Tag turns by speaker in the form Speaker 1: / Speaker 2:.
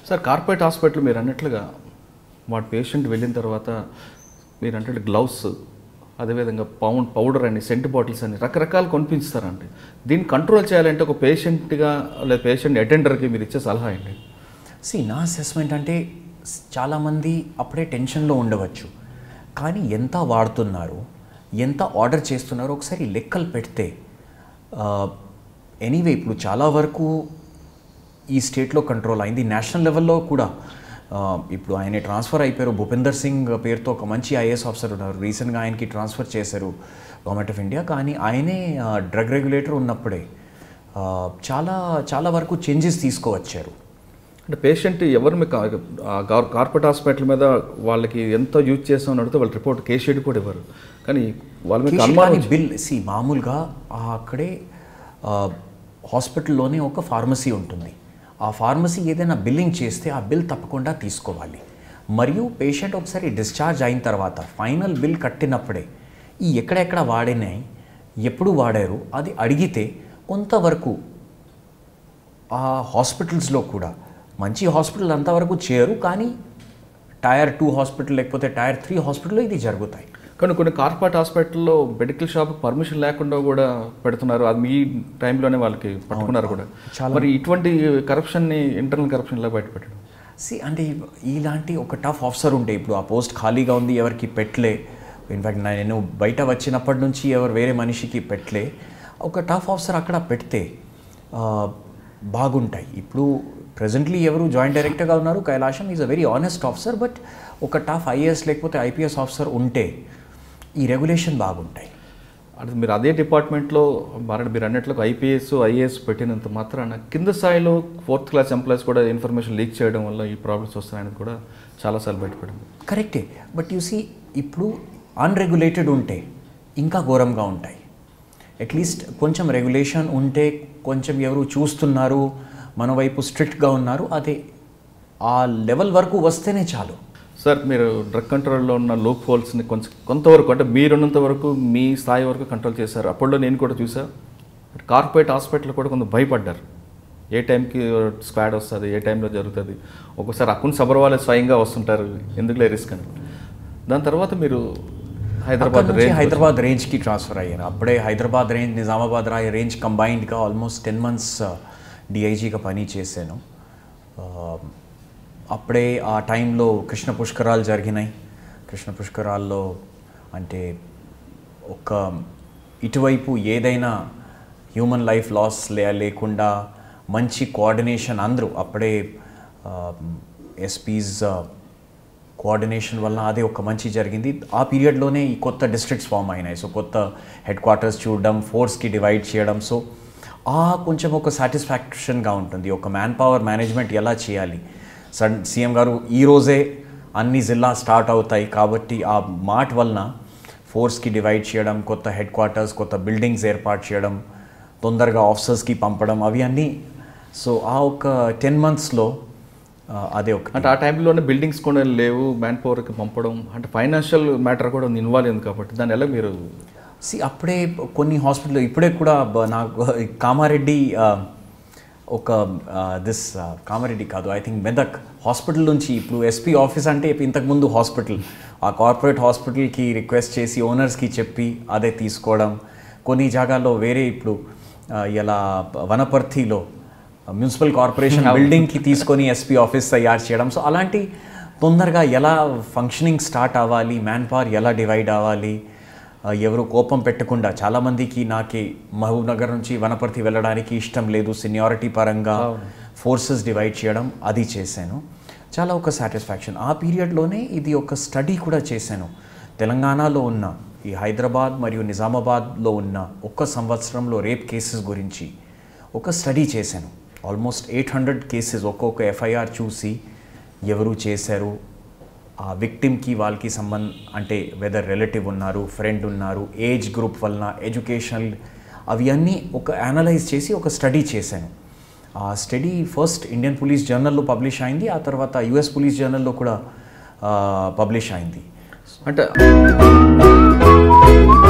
Speaker 1: sir corporate hospital మీరు అన్నట్లుగా వాడు పేషెంట్ వెళ్ళిన తర్వాత మీరు అంటే గ్లౌస్ అదేవిధంగా పౌండ్ పౌడర్ అని సెంట్ బాటిల్స్ అని రకరకాలు కొనిపించుతారండి దీన్ని కంట్రోల్ చేయాలంటే ఒక పేషెంట్గా లేదా పేషెంట్ అటెండర్కి మీరు ఇచ్చే సలహా ఏంటి
Speaker 2: సి నా అసెస్మెంట్ అంటే స్- చాలామంది అప్పుడే టెన్షన్లో ఉండవచ్చు కానీ ఎంత వాడుతున్నారు ఎంత ఆర్డర్ చేస్తున్నారో ఒకసారి లెక్కలు పెడితే ఎనీవే ఇప్పుడు చాలా వరకు ఈ స్టేట్లో కంట్రోల్ అయింది నేషనల్ లెవెల్లో కూడా ఆ, ఇప్పుడు ఆయన ట్రాన్స్ఫర్ అయిపోయారు భూపేందర్ సింగ్ పేరుతో ఒక మంచి ఐఏఎస్ ఆఫీసర్ ఉన్నారు రీసెంట్గా ఆయనకి ట్రాన్స్ఫర్ చేశారు గవర్నమెంట్ ఆఫ్ ఇండియా కానీ ఆయనే డ్రగ్ రెగ్యులేటర్ ఉన్నప్పుడే ఆ, చాలా చాలా వరకు చేంజెస్ తీసుకువచ్చారు
Speaker 1: అంటే పేషెంట్ ఎవరు మీకు ఆ గార్- కార్పొరేట్ హాస్పిటల్ మీద వాళ్ళకి ఎంత యూజ్ చేస్తామని అడిగితే వాళ్ళ రిపోర్ట్ కేస్ షీట్ కూడా ఇవ్వరు కానీ వాళ్ళ మీకు అనుమానం
Speaker 2: కేశికాని బిల్ సి మామూలుగా ఆ అక్కడే ఆ, హాస్పిటల్లోనే ఒక ఫార్మసీ ఉంటుంది ఆ ఫార్మసీ ఏదైనా బిల్లింగ్ చేస్తే ఆ బిల్ తప్పకుండా తీసుకోవాలి మరియు పేషెంట్ ఒకసారి డిశ్చార్జ్ అయిన తర్వాత ఫైనల్ బిల్ కట్టినప్పుడే ఈ ఎక్కడెక్కడ వాడినాయి ఎప్పుడు వాడారు అది అడిగితే కొంతవరకు ఆ హాస్పిటల్స్లో కూడా మంచి హాస్పిటల్ అంతవరకు చేయరు కానీ టైర్ టూ హాస్పిటల్ లేకపోతే టైర్ త్రీ హాస్పిటల్లో ఇది జరుగుతాయి
Speaker 1: కానీ కొన్ని కార్పొరేట్ హాస్పిటల్లో మెడికల్ షాప్ పర్మిషన్ లేకుండా కూడా పెడుతున్నారు అది మీ టైంలోనే వాళ్ళకి పట్టుకున్నారు కూడా మరి ఇటువంటి కరప్షన్ని ఇంటర్నల్ కరప్షన్ ఇలా బయటపెట్టడం
Speaker 2: సి అంటే ఇలాంటి ఒక టఫ్ ఆఫీసర్ ఉంటే ఇప్పుడు ఆ పోస్ట్ ఖాళీగా ఉంది ఎవరికి పెట్టలే ఇన్ఫ్యాక్ట్ నేను బయట వచ్చినప్పటి నుంచి ఎవరు వేరే మనిషికి పెట్టలే ఒక టఫ్ ఆఫీసర్ అక్కడ పెడితే ఆ, బాగుంటాయి ఇప్పుడు ప్రజెంట్లీ ఎవరు జాయింట్ డైరెక్టర్గా ఉన్నారు Kailasam is a very honest officer but ఒక టఫ్ ఐఏఎస్ లేకపోతే ఐపీఎస్ ఆఫీసర్ ఉంటే ఈ రెగ్యులేషన్ బాగుంటాయి
Speaker 1: అంటే మీరు అదే డిపార్ట్మెంట్లో మరి మీరు అన్నట్లు ఐపీఎస్ ఐఏఎస్ పెట్టినంత మాత్రాన కింద స్థాయిలో ఫోర్త్ క్లాస్ ఎంప్లాయీస్ కూడా ఇన్ఫర్మేషన్ లీక్ చేయడం వల్ల ఈ ప్రాబ్లమ్స్ వస్తున్నాయని కూడా చాలాసార్లు బయటపడింది
Speaker 2: కరెక్టే బట్ యు సీ ఇప్పుడు అన్రెగ్యులేటెడ్ ఉంటే ఇంకా ఘోరంగా ఉంటాయి అట్లీస్ట్ కొంచెం రెగ్యులేషన్ ఉంటే కొంచెం ఎవరు చూస్తున్నారు మన వైపు స్ట్రిక్ట్గా ఉన్నారు అదే ఆ లెవెల్ వరకు వస్తేనే చాలు
Speaker 1: సార్ మీరు డ్రగ్ కంట్రోల్లో ఉన్న లూప్ హోల్స్ని కొంచెం కొంతవరకు అంటే మీరున్నంత వరకు మీ స్థాయి వరకు కంట్రోల్ చేశారు అప్పట్లో నేను కూడా చూసా కార్పొరేట్ హాస్పిటల్ కూడా కొంచెం భయపడ్డారు ఏ టైంకి స్క్వాడ్ వస్తుంది ఏ టైంలో జరుగుతుంది ఒక్కోసారి అక్కుని సబర్వాలే స్వయంగా వస్తుంటారు ఎందుకులే రిస్క్ అని దాని తర్వాత మీరు
Speaker 2: అక్కడ
Speaker 1: హైదరాబాద్
Speaker 2: నుంచి
Speaker 1: రేంజ్
Speaker 2: హైదరాబాద్ రేంజ్కి ట్రాన్స్ఫర్ అయ్యాను అప్పుడే హైదరాబాద్ రేంజ్ నిజామాబాద్ రా రేంజ్ కంబైన్డ్గా ఆల్మోస్ట్ టెన్ మంత్స్ డిఐజీగా పని చేశాను ఆ, అప్పుడే ఆ టైంలో కృష్ణ పుష్కరాలు జరిగినాయి కృష్ణ పుష్కరాల్లో అంటే ఒక ఇటువైపు ఏదైనా హ్యూమన్ లైఫ్ లాస్ లే లేకుండా మంచి కోఆర్డినేషన్ అందరూ అప్పుడే ఎస్పీస్ కోఆర్డినేషన్ వల్ల అదే ఒక మంచి జరిగింది ఆ పీరియడ్లోనే ఈ కొత్త డిస్ట్రిక్ట్స్ ఫామ్ అయినాయి సో కొత్త హెడ్ క్వార్టర్స్ చూడడం ఫోర్స్కి డివైడ్ చేయడం సో ఆ కొంచెం ఒక సాటిస్ఫాక్షన్గా ఉంటుంది ఒక మ్యాన్ పవర్ మేనేజ్మెంట్ ఎలా చేయాలి సడ్ సీఎం గారు ఈ రోజే అన్ని జిల్లా స్టార్ట్ అవుతాయి కాబట్టి ఆ మాట వలన ఫోర్స్కి డివైడ్ చేయడం కొత్త హెడ్ క్వార్టర్స్ కొత్త బిల్డింగ్స్ ఏర్పాటు చేయడం తొందరగా ఆఫీసర్స్కి పంపడం అవి అన్నీ సో ఆ ఒక టెన్ మంత్స్లో అదే ఒక
Speaker 1: అంటే ఆ టైంలోనే బిల్డింగ్స్ కూడా లేవు మ్యాన్ పవర్కి పంపడం అంటే ఫైనాన్షియల్ మ్యాటర్ కూడా ఇన్వాల్వ్ అయింది కాబట్టి దాని ఎలా మీరు
Speaker 2: సి అప్పుడే కొన్ని హాస్పిటల్ ఇప్పుడే కూడా బ- నాకు కామారెడ్డి ఆ, ఒక దిస్ కామారెడ్డి కాదు ఐ థింక్ మెదక్ హాస్పిటల్ నుంచి ఇప్పుడు ఎస్పీ ఆఫీస్ అంటే ఇంతకుముందు హాస్పిటల్ ఆ కార్పొరేట్ హాస్పిటల్కి రిక్వెస్ట్ చేసి ఓనర్స్కి చెప్పి అదే తీసుకోవడం కొన్ని జాగాల్లో వేరే ఇప్పుడు ఆ, ఇలా వనపర్తిలో మున్సిపల్ కార్పొరేషన్ బిల్డింగ్కి తీసుకొని ఎస్పీ ఆఫీస్ తయారు చేయడం సో అలాంటి తొందరగా ఎలా ఫంక్షనింగ్ స్టార్ట్ అవ్వాలి మ్యాన్ పవర్ ఎలా డివైడ్ అవ్వాలి ఆ, ఎవరు కోపం పెట్టకుండా చాలామందికి నాకే మహబూబ్ నగర్ నుంచి వనపర్తి వెళ్ళడానికి ఇష్టం లేదు సీనియారిటీ పరంగా ఫోర్సెస్ డివైడ్ చేయడం అది చేశాను చాలా ఒక సాటిస్ఫాక్షన్ ఆ పీరియడ్లోనే ఇది ఒక స్టడీ కూడా చేశాను తెలంగాణలో ఉన్న ఈ హైదరాబాద్ మరియు నిజామాబాద్లో ఉన్న ఒక్క సంవత్సరంలో రేప్ కేసెస్ గురించి ఒక స్టడీ చేశాను ఆల్మోస్ట్ ఎయిట్ హండ్రెడ్ కేసెస్ ఒక్కొక్క ఎఫ్ఐఆర్ చూసి ఎవరు చేశారు ఆ విక్టిమ్కి వాళ్ళకి సంబంధ అంటే వెదర్ రిలేటివ్ ఉన్నారు ఫ్రెండ్ ఉన్నారు ఏజ్ గ్రూప్ వలన ఎడ్యుకేషనల్ అవి అన్నీ ఒక అనలైజ్ చేసి ఒక స్టడీ చేశాను ఆ స్టడీ ఫస్ట్ ఇండియన్ పోలీస్ జర్నల్లో పబ్లిష్ అయింది ఆ తర్వాత యుఎస్ పోలీస్ జర్నల్లో కూడా పబ్లిష్ అయింది
Speaker 1: అంటే